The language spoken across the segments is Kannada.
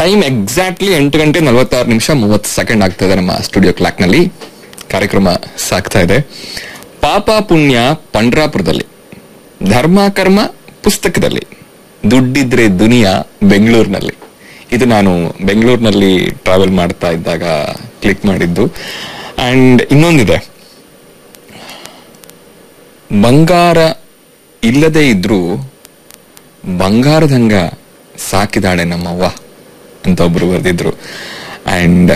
ಟೈಮ್ ಎಕ್ಸಾಕ್ಟ್ಲಿ ಎಂಟು ಗಂಟೆ ನಲವತ್ತಾರು ನಿಮಿಷ ಮೂವತ್ತು ಸೆಕೆಂಡ್ ಆಗ್ತದೆ ನಮ್ಮ ಸ್ಟುಡಿಯೋ ಕ್ಲಾಕ್ ನಲ್ಲಿ ಕಾರ್ಯಕ್ರಮ ಸಾಗ್ತಾ ಇದೆ ಪಾಪ ಪುಣ್ಯ ಪಂಡ್ರಾಪುರದಲ್ಲಿ ಧರ್ಮ ಕರ್ಮ ಪುಸ್ತಕದಲ್ಲಿ ದುಡ್ಡಿದ್ರೆ ದುನಿಯಾ ಬೆಂಗಳೂರಿನಲ್ಲಿ ಇದು ನಾನು ಬೆಂಗಳೂರಿನಲ್ಲಿ ಟ್ರಾವೆಲ್ ಮಾಡ್ತಾ ಇದ್ದಾಗ ಕ್ಲಿಕ್ ಮಾಡಿದ್ದು ಅಂಡ್ ಇನ್ನೊಂದಿದೆ ಬಂಗಾರ ಇಲ್ಲದೆ ಇದ್ರೂ ಬಂಗಾರದಂಗ ಸಾಕಿದಾಳೆ ನಮ್ಮವ್ವ ಅಂತ ಒಬ್ರು ಬರೆದಿದ್ರು ಅಂಡ್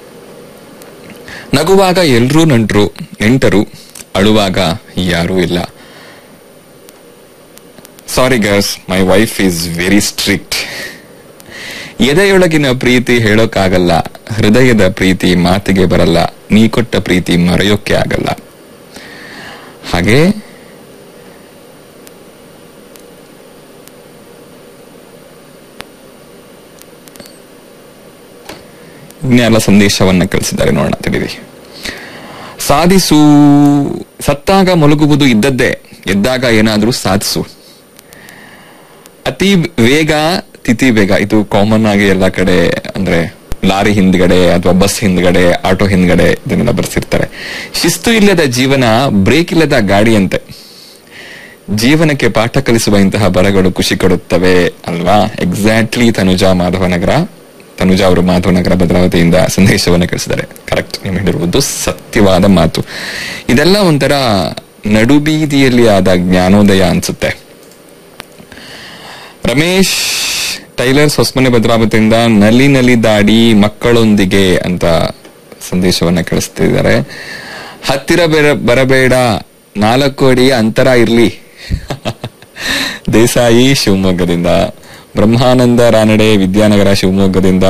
ನಗುವಾಗ ಎಲ್ರೂ ನಂಟ್ರು ನೆಂಟರು ಅಳುವಾಗ ಯಾರೂ ಇಲ್ಲ sorry girls my wife is very strict ಎದೆಯೊಳಗಿನ ಪ್ರೀತಿ ಹೇಳೋಕ್ಕಾಗಲ್ಲ ಹೃದಯದ ಪ್ರೀತಿ ಮಾತಿಗೆ ಬರಲ್ಲ ನೀ ಕೊಟ್ಟ ಪ್ರೀತಿ ಮರೆಯೋಕೆ ಆಗಲ್ಲ ಹಾಗೆ ಇನ್ಯಾಲ ಸಂದೇಶವನ್ನ ಕಳಿಸಿದ್ದಾರೆ ನೋಡೋಣ ತಿಳಿದಿ ಸಾಧಿಸು ಸತ್ತಾಗ ಮಲಗುವುದು ಇದ್ದದ್ದೇ ಎದ್ದಾಗ ಏನಾದ್ರೂ ಸಾಧಿಸು ಅತಿ ವೇಗ ತಿಥಿ ಬೇಗ ಇದು ಕಾಮನ್ ಆಗಿ ಎಲ್ಲ ಕಡೆ ಅಂದ್ರೆ ಲಾರಿ ಹಿಂದ್ಗಡೆ ಅಥವಾ ಬಸ್ ಹಿಂದ್ಗಡೆ ಆಟೋ ಹಿಂದ್ಗಡೆ ಇದನ್ನೆಲ್ಲ ಬರ್ಸಿರ್ತಾರೆ ಶಿಸ್ತು ಇಲ್ಲದ ಜೀವನ ಬ್ರೇಕ್ ಇಲ್ಲದ ಗಾಡಿಯಂತೆ ಜೀವನಕ್ಕೆ ಪಾಠ ಕಲಿಸುವ ಇಂತಹ ಬರಗಳು ಖುಷಿ ಕೊಡುತ್ತವೆ ಅಲ್ವಾ ಎಕ್ಸಾಕ್ಟ್ಲಿ ತನುಜಾ ಮಾಧವನಗರ ತನುಜಾ ಅವರು ಮಾಧವನಗರ ಭದ್ರಾವತಿಯಿಂದ ಸಂದೇಶವನ್ನು ಕಳಿಸಿದ್ದಾರೆ ಕರೆಕ್ಟ್ ನೀವು ಹೇಳಿರುವುದು ಸತ್ಯವಾದ ಮಾತು ಇದೆಲ್ಲ ಒಂಥರ ನಡುಬೀದಿಯಲ್ಲಿ ಆದ ಜ್ಞಾನೋದಯ ಅನ್ಸುತ್ತೆ ರಮೇಶ್ ಟೈಲರ್ಸ್ ಹೊಸಮನೆ ಭದ್ರಾವತಿಯಿಂದ ನಲಿ ನಲಿ ದಾಡಿ ಮಕ್ಕಳೊಂದಿಗೆ ಅಂತ ಸಂದೇಶವನ್ನ ಕಳಿಸ್ತಿದ್ದಾರೆ ಹತ್ತಿರ ಬೆರ- ಬರಬೇಡ ನಾಲ್ಕು ಅಡಿ ಅಂತರ ಇರ್ಲಿ ದೇಸಾಯಿ ಶಿವಮೊಗ್ಗದಿಂದ ಬ್ರಹ್ಮಾನಂದ ರಾನಡೆ ವಿದ್ಯಾನಗರ ಶಿವಮೊಗ್ಗದಿಂದ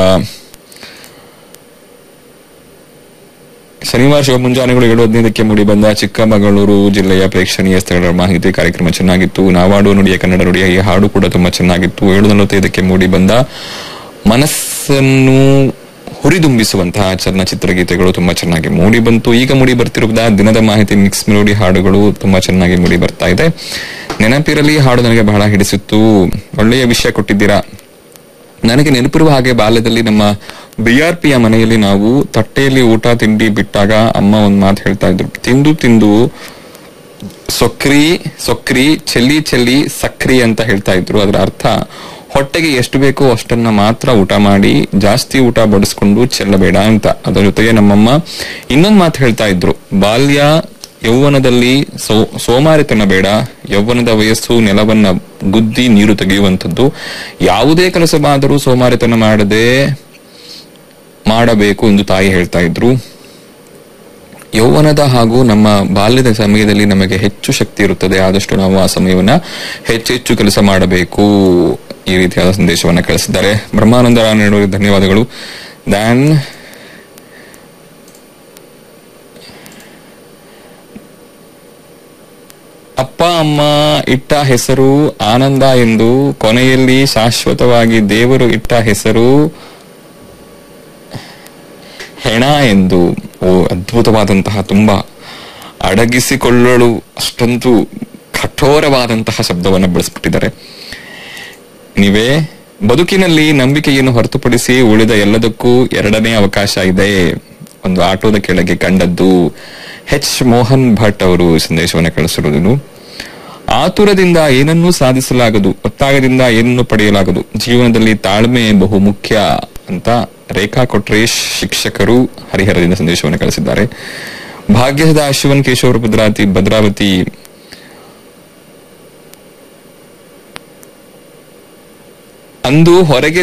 ಶನಿವಾರ ಶುಭ ಮುಂಜಾನೆಗಳು ಏಳು ಹದಿನೈದಕ್ಕೆ ಮೂಡಿ ಬಂದ ಚಿಕ್ಕಮಗಳೂರು ಜಿಲ್ಲೆಯ ಪ್ರೇಕ್ಷಣೀಯ ಸ್ಥಳಗಳ ಮಾಹಿತಿ ಕಾರ್ಯಕ್ರಮ ಚೆನ್ನಾಗಿತ್ತು ನಾವಾಡು ನುಡಿಯ ಕನ್ನಡ ನುಡಿಯ ಈ ಹಾಡು ಕೂಡ ತುಂಬಾ ಚೆನ್ನಾಗಿತ್ತು ಏಳು ನಲವತ್ತೈದಕ್ಕೆ ಮೂಡಿ ಬಂದ ಮನಸ್ಸನ್ನು ಹುರಿದುಂಬಿಸುವಂತಹ ಚಲನಚಿತ್ರ ಗೀತೆಗಳು ತುಂಬಾ ಚೆನ್ನಾಗಿ ಮೂಡಿ ಬಂತು ಈಗ ಮೂಡಿ ಬರ್ತಿರುವುದ ದಿನದ ಮಾಹಿತಿ ಮಿಕ್ಸ್ ಮೆಲೋಡಿ ಹಾಡುಗಳು ತುಂಬಾ ಚೆನ್ನಾಗಿ ಮೂಡಿ ಬರ್ತಾ ಇದೆ ನೆನಪಿರಲಿ ಹಾಡು ನನಗೆ ಬಹಳ ಹಿಡಿಸಿತ್ತು ಒಳ್ಳೆಯ ವಿಷಯ ಕೊಟ್ಟಿದ್ದೀರಾ ನನಗೆ ನೆನಪಿರುವ ಹಾಗೆ ಬಾಲ್ಯದಲ್ಲಿ ನಮ್ಮ ಬಿ ಆರ್ ಪಿಯ ಮನೆಯಲ್ಲಿ ನಾವು ತಟ್ಟೆಯಲ್ಲಿ ಊಟ ತಿಂಡಿ ಬಿಟ್ಟಾಗ ಅಮ್ಮ ಒಂದ್ ಮಾತು ಹೇಳ್ತಾ ಇದ್ರು ತಿಂದು ತಿಂದು ಸೊಕ್ರಿ ಸೊಕ್ರಿ ಚೆಲ್ಲಿ ಚೆಲ್ಲಿ ಸಕ್ರಿ ಅಂತ ಹೇಳ್ತಾ ಇದ್ರು ಅದರ ಅರ್ಥ ಹೊಟ್ಟೆಗೆ ಎಷ್ಟು ಬೇಕೋ ಅಷ್ಟನ್ನ ಮಾತ್ರ ಊಟ ಮಾಡಿ ಜಾಸ್ತಿ ಊಟ ಬಡಿಸ್ಕೊಂಡು ಚೆಲ್ಲಬೇಡ ಅಂತ ಅದರ ಜೊತೆಗೆ ನಮ್ಮಮ್ಮ ಇನ್ನೊಂದು ಮಾತು ಹೇಳ್ತಾ ಇದ್ರು ಬಾಲ್ಯ ಯೌವನದಲ್ಲಿ ಸೋ ಸೋಮಾರಿತನ ಬೇಡ ಯೌವನದ ವಯಸ್ಸು ನೆಲವನ್ನ ಗುದ್ದಿ ನೀರು ತೆಗೆಯುವಂಥದ್ದು ಯಾವುದೇ ಕೆಲಸವಾದರೂ ಸೋಮಾರಿತನ ಮಾಡದೆ ಮಾಡಬೇಕು ಎಂದು ತಾಯಿ ಹೇಳ್ತಾ ಇದ್ರು ಯೌವನದ ಹಾಗೂ ನಮ್ಮ ಬಾಲ್ಯದ ಸಮಯದಲ್ಲಿ ನಮಗೆ ಹೆಚ್ಚು ಶಕ್ತಿ ಇರುತ್ತದೆ ಆದಷ್ಟು ನಾವು ಆ ಸಮಯವನ್ನ ಹೆಚ್ಚೆಚ್ಚು ಕೆಲಸ ಮಾಡಬೇಕು ಈ ರೀತಿಯಾದ ಸಂದೇಶವನ್ನ ಕಳಿಸಿದ್ದಾರೆ ಬ್ರಹ್ಮಾನಂದ ರಾನಡೆ ಧನ್ಯವಾದಗಳು ದ್ಯಾನ್ ಅಪ್ಪ ಅಮ್ಮ ಇಟ್ಟ ಹೆಸರು ಆನಂದ ಎಂದು ಕೊನೆಯಲ್ಲಿ ಶಾಶ್ವತವಾಗಿ ದೇವರು ಇಟ್ಟ ಹೆಸರು ಹೆಣ ಎಂದು ಓ ಅದ್ಭುತವಾದಂತಹ ತುಂಬಾ ಅಡಗಿಸಿಕೊಳ್ಳಲು ಅಷ್ಟೊಂದು ಕಠೋರವಾದಂತಹ ಶಬ್ದವನ್ನು ಬಳಸ್ಬಿಟ್ಟಿದ್ದಾರೆ ನೀವೇ ಬದುಕಿನಲ್ಲಿ ನಂಬಿಕೆಯನ್ನು ಹೊರತುಪಡಿಸಿ ಉಳಿದ ಎಲ್ಲದಕ್ಕೂ ಎರಡನೇ ಅವಕಾಶ ಇದೆ ಒಂದು ಆಟೋದ ಕೆಳಗೆ ಕಂಡದ್ದು ಎಚ್ ಮೋಹನ್ ಭಟ್ ಅವರು ಸಂದೇಶವನ್ನು ಕಳಿಸಿರುವುದು ಆತುರದಿಂದ ಏನನ್ನೂ ಸಾಧಿಸಲಾಗದು ಒತ್ತಾಯದಿಂದ ಏನನ್ನು ಪಡೆಯಲಾಗದು ಜೀವನದಲ್ಲಿ ತಾಳ್ಮೆ ಬಹು ಮುಖ್ಯ ಅಂತ ರೇಖಾ ಕೊಟ್ರೇಶ್ ಶಿಕ್ಷಕರು ಹರಿಹರದಿಂದ ಸಂದೇಶವನ್ನು ಕಳಿಸಿದ್ದಾರೆ ಭಾಗ್ಯದ ಶಿವನ್ ಕೇಶವರ ಭದ್ರಾವತಿ ಭದ್ರಾವತಿ ಅಂದು ಹೊರಗೆ